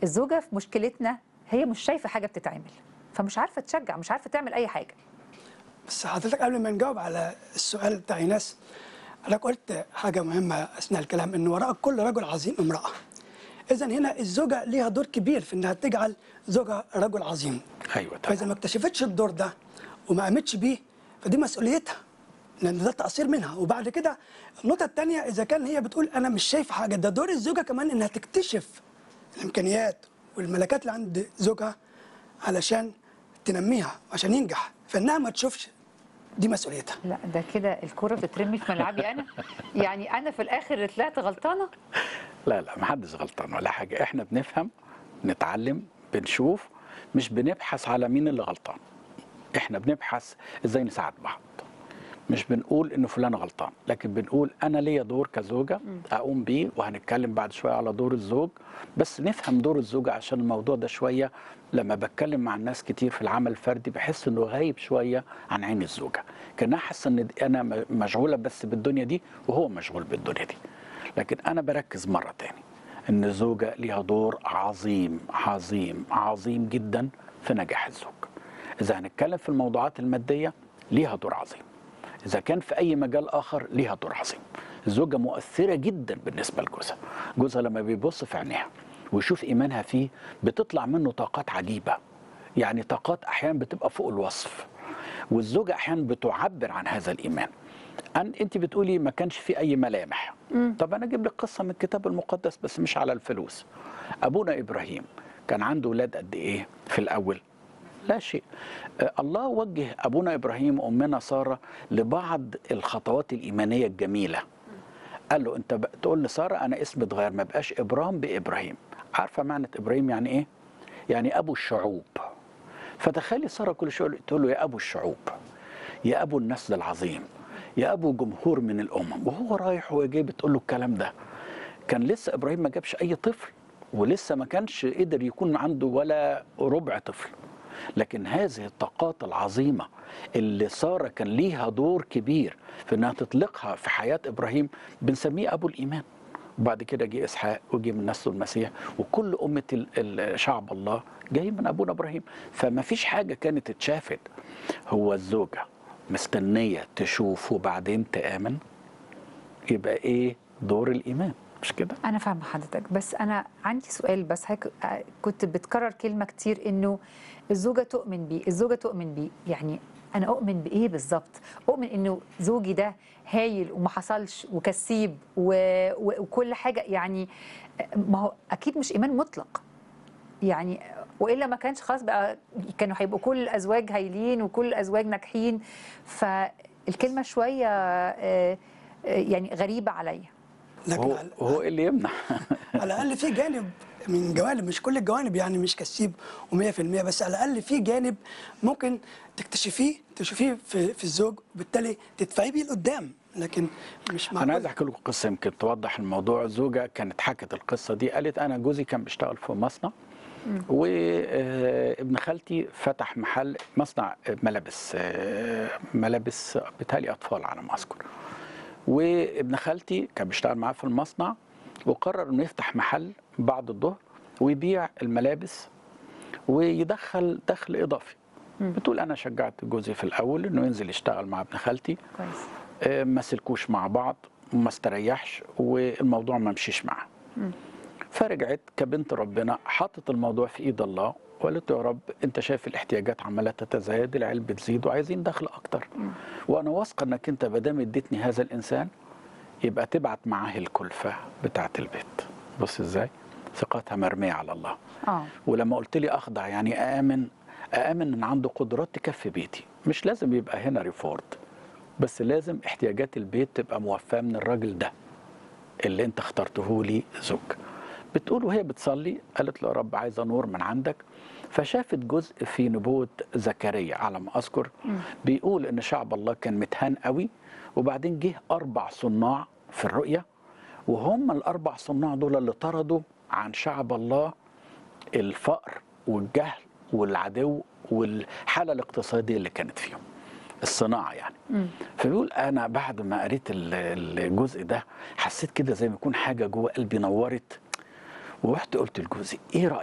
الزوجه في مشكلتنا هي مش شايفه حاجه بتتعمل فمش عارفه تشجع مش عارفه تعمل اي حاجه بس حضرتك قبل ما نجاوب على السؤال بتاع ايناس حضرتك قلت حاجه مهمه اثناء الكلام ان وراء كل رجل عظيم امراه اذا هنا الزوجه ليها دور كبير في انها تجعل زوجها رجل عظيم ايوه طبعا فاذا ما اكتشفتش الدور ده وما قامتش بيه فدي مسؤوليتها لان ده تقصير منها وبعد كده النقطه الثانيه اذا كان هي بتقول انا مش شايفه حاجه ده دور الزوجه كمان انها تكتشف الامكانيات والملكات اللي عند زوجها علشان تنميها عشان ينجح فانها ما تشوفش دي مسؤوليتها لا ده كده الكره بتترمي في ملعبي انا يعني انا في الاخر اللي طلعت غلطانه لا لا محدش غلطان ولا حاجه احنا بنفهم نتعلم بنشوف مش بنبحث على مين اللي غلطان احنا بنبحث ازاي نساعد بعض مش بنقول انه فلان غلطان لكن بنقول انا ليا دور كزوجه اقوم بيه وهنتكلم بعد شويه على دور الزوج بس نفهم دور الزوجه عشان الموضوع ده شويه لما بتكلم مع الناس كتير في العمل الفردي بحس انه غايب شويه عن عين الزوجه كانها حاسه ان انا م- مشغوله بس بالدنيا دي وهو مشغول بالدنيا دي لكن انا بركز مره تاني ان الزوجه ليها دور عظيم عظيم عظيم جدا في نجاح الزوج اذا هنتكلم في الموضوعات الماديه ليها دور عظيم إذا كان في أي مجال آخر ليها دور عظيم الزوجة مؤثرة جدا بالنسبة لجوزها جوزها لما بيبص في عينيها ويشوف إيمانها فيه بتطلع منه طاقات عجيبة يعني طاقات أحيانا بتبقى فوق الوصف والزوجة أحيانا بتعبر عن هذا الإيمان أن أنت بتقولي ما كانش في أي ملامح طب أنا أجيب لك قصة من الكتاب المقدس بس مش على الفلوس أبونا إبراهيم كان عنده ولاد قد إيه في الأول لا شيء آه، الله وجه أبونا إبراهيم وأمنا سارة لبعض الخطوات الإيمانية الجميلة قال له أنت ب- تقول لسارة أنا اسمي اتغير ما بقاش إبرام بإبراهيم عارفة معنى إبراهيم يعني إيه؟ يعني أبو الشعوب فتخيلي سارة كل شوية تقول له يا أبو الشعوب يا أبو النسل العظيم يا أبو جمهور من الأمم وهو رايح وجاي بتقول له الكلام ده كان لسه إبراهيم ما جابش أي طفل ولسه ما كانش قدر يكون عنده ولا ربع طفل لكن هذه الطاقات العظيمة اللي سارة كان ليها دور كبير في انها تطلقها في حياة ابراهيم بنسميه ابو الايمان وبعد كده جه اسحاق وجه من نسله المسيح وكل امه ال- ال- شعب الله جاي من ابونا ابراهيم فما فيش حاجه كانت اتشافت هو الزوجه مستنيه تشوف وبعدين تامن يبقى ايه دور الايمان مش كده انا فاهمه حضرتك بس انا عندي سؤال بس هيك آه، كنت بتكرر كلمه كتير انه الزوجه تؤمن بيه الزوجه تؤمن بيه يعني انا اؤمن بايه بالظبط اؤمن انه زوجي ده هايل وما حصلش وكسيب و... و... وكل حاجه يعني آه، ما هو اكيد مش ايمان مطلق يعني والا ما كانش خلاص بقى كانوا هيبقوا كل الازواج هايلين وكل الازواج ناجحين فالكلمه شويه آه، آه، يعني غريبه عليا لكن هو, على- هو إيه اللي يمنع على الاقل في جانب من جوانب مش كل الجوانب يعني مش كسيب و100% بس على الاقل في جانب ممكن تكتشفيه تشوفيه في, في الزوج وبالتالي تدفعيه بيه لقدام لكن مش انا عايز معقول احكي لكم قصه يمكن توضح الموضوع زوجه كانت حكت القصه دي قالت انا جوزي كان بيشتغل في مصنع وابن خالتي فتح محل مصنع ملابس آه، ملابس بتالي اطفال على ما اذكر وابن خالتي كان بيشتغل معاه في المصنع وقرر انه يفتح محل بعد الظهر ويبيع الملابس ويدخل دخل اضافي بتقول انا شجعت جوزي في الاول انه ينزل يشتغل مع ابن خالتي كويس آه، ما سلكوش مع بعض وما استريحش والموضوع ما مشيش معاه فرجعت كبنت ربنا حطت الموضوع في ايد الله وقالت له يا رب انت شايف الاحتياجات عماله تتزايد العيال بتزيد وعايزين دخل اكتر وانا واثقه انك انت ما دام اديتني هذا الانسان يبقى تبعت معاه الكلفه بتاعه البيت بص ازاي ثقتها مرميه على الله اه ولما قلت لي اخضع يعني اامن اامن ان عنده قدرات تكفي بيتي مش لازم يبقى هنا ريفورد بس لازم احتياجات البيت تبقى موفاه من الراجل ده اللي انت اخترته لي زوج بتقول وهي بتصلي قالت له يا رب عايزه نور من عندك فشافت جزء في نبوة زكريا على ما أذكر بيقول إن شعب الله كان متهان قوي وبعدين جه أربع صناع في الرؤية وهم الأربع صناع دول اللي طردوا عن شعب الله الفقر والجهل والعدو والحالة الاقتصادية اللي كانت فيهم الصناعة يعني فبيقول أنا بعد ما قريت ال- الجزء ده حسيت كده زي ما يكون حاجة جوه قلبي نورت ورحت قلت لجوزي إيه رأيك